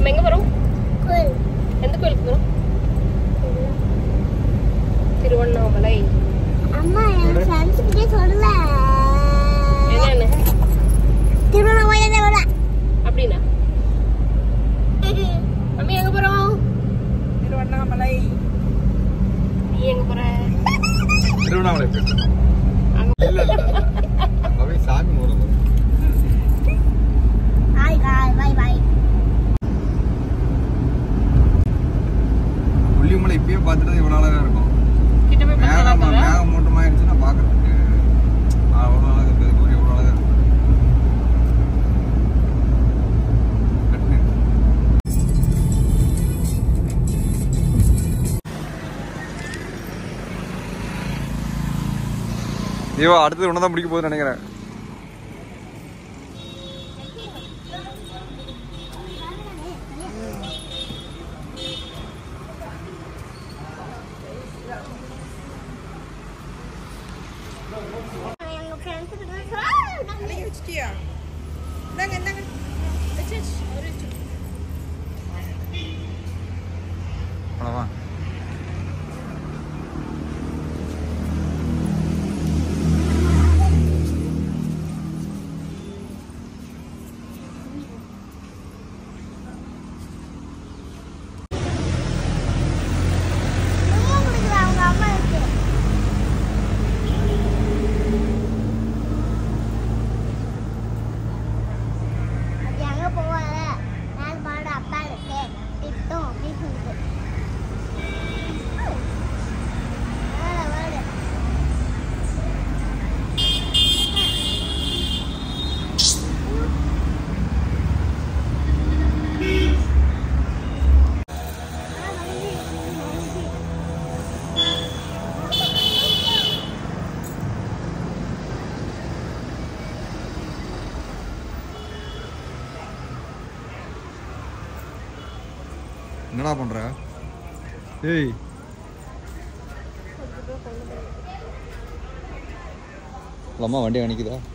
நம்ம எங்க போறோம் எந்த கோயிலுக்கு போறோம் திருவண்ணாமலை அம்மா என் ஃப்ரெண்ட்ஸ் கிட்டே சொல்லல என்னன்னு திருவண்ணாமலை வரல அப்படின்னா மம்மி எங்க போறோம் திருவண்ணாமலை நீ எங்க போற திருவண்ணாமலை போயிட்டு அங்க இல்ல இல்ல அங்க போய் சாமி கும்பிடுவோம் ஹாய் காய் பை பை கொல்லிமலை இப்பயே பார்த்துட்டு இவ்வளோ அழகா இருக்கும் கிட்ட போய் பார்த்தா மேகம் நல்லா மேகம் மூட்டமா இருந்துச்சுன்னா பார்க்கறதுக்கு அவ்வளோ அழகா இருக்கு இதுக்கு ஒரு எவ்வளோ அழகா இருக்கும் கட்டு. ஜீவா அடுத்தது ஒன்று தான் முடிக்க போகுதுன்னு நினைக்கிறேன் எங்க ஃப்ரெண்ட்ஸ் கிட்ட சொல்ல அழகி வச்சிட்டியா இந்தாங்க இந்தாங்க அவ்வளோவா ரொம்ப பிடிக்குது அவங்க அம்மாவுக்கு அது எங்க போவாங்க நான் பாடு அப்பா இருக்கு திட்டம் அப்படின்னு சொல்லிட்டு வேற வேறு என்னடா பண்ற ஏய் அம்மா வண்டி அணிக்குதா